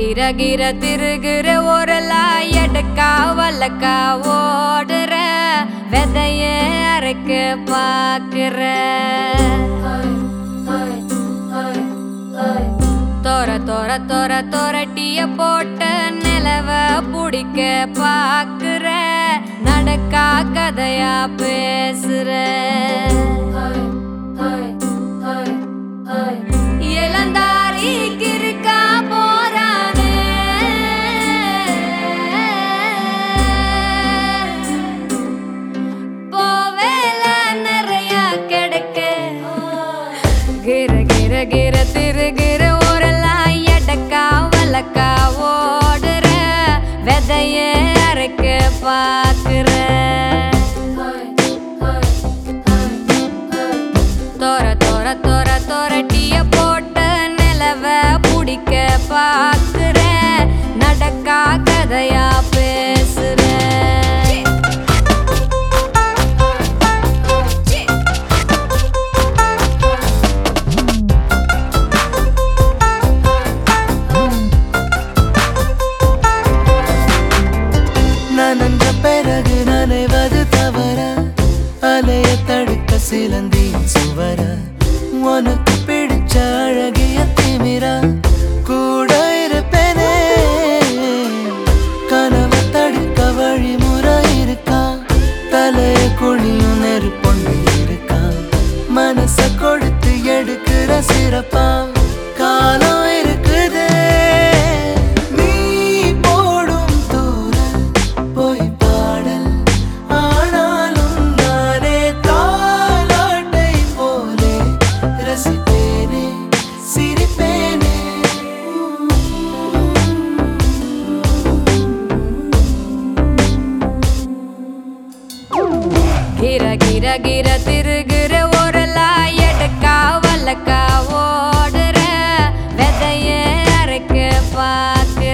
கிர கிர திருகிற ஒரலா எடுக்கா வல்லக்கா ஓடுற விதைய அரைக்க பாக்குற தோர தோர தோர தோரட்டிய போட்ட நிலவ புடிக்க பாக்குற நடக்கா கதையா பேசுற இளந்தாரி கிறுக்கா போறானே போவேல நிறைய கிடைக்க கிர கிர கிர திருகிற ஊரெல்லாம் எடக்கா வலக்கா ஓடுற விதைய அரைக்க பாக்குற தோர தோர தோர தோரட்டிய போட்ட நிலவ புடிக்க பாக்குற நடக்கா கதையா பேசுற நனஞ்ச பிறகு நனைவது தவற அலைய தடுக்க சிலந்தியின் சுவர உனக்கு பிடிச்ச அழகிய திமிரா கூட இருப்பேனே கனவு தடுக்க வழிமுறை இருக்கா தலைய குழியும் நெருப்பொண்டு இருக்கா மனச கொடுத்து எடுக்கிற சிறப்பா காலம் இருக்குதே நீ போடும் தூரல் போய் பாடல் ஆனாலும் நானே தாலாட்டை போலே ரசிப்பேனே சிரிப்பேனே கிர கிர கிர திருகிற ஒரலா எடுக்கா வல்லக்கா ஓடுற விதைய அரைக்க பாக்குற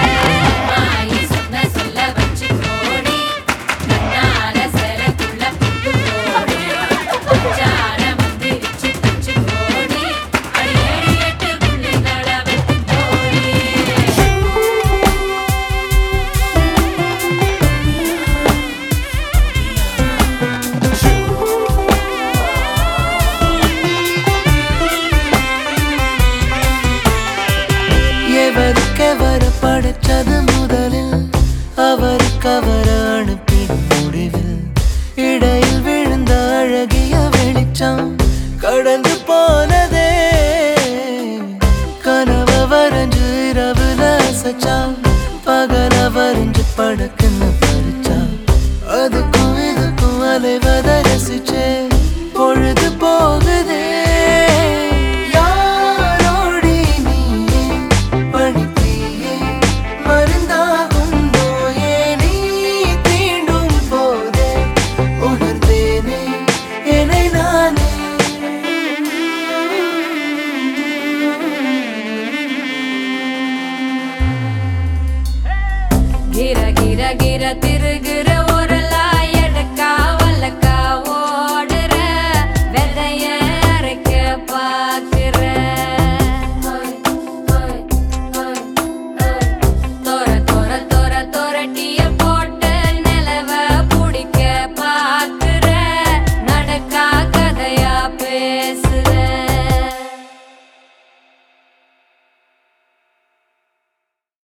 எவருக்கெவரு படைச்சது முதலில் அவருக்கு அவர் அனுப்பி முடிவில் இடையில் விழுந்த அழகிய வெளிச்சம் கடந்து போனதே கனவு வரைஞ்சு இரவுல அசைச்சா பகல வரைஞ்சு படக்குன்னு பறிச்சா அதுக்கும் இதுக்கும் அலைவத ரசிச்சே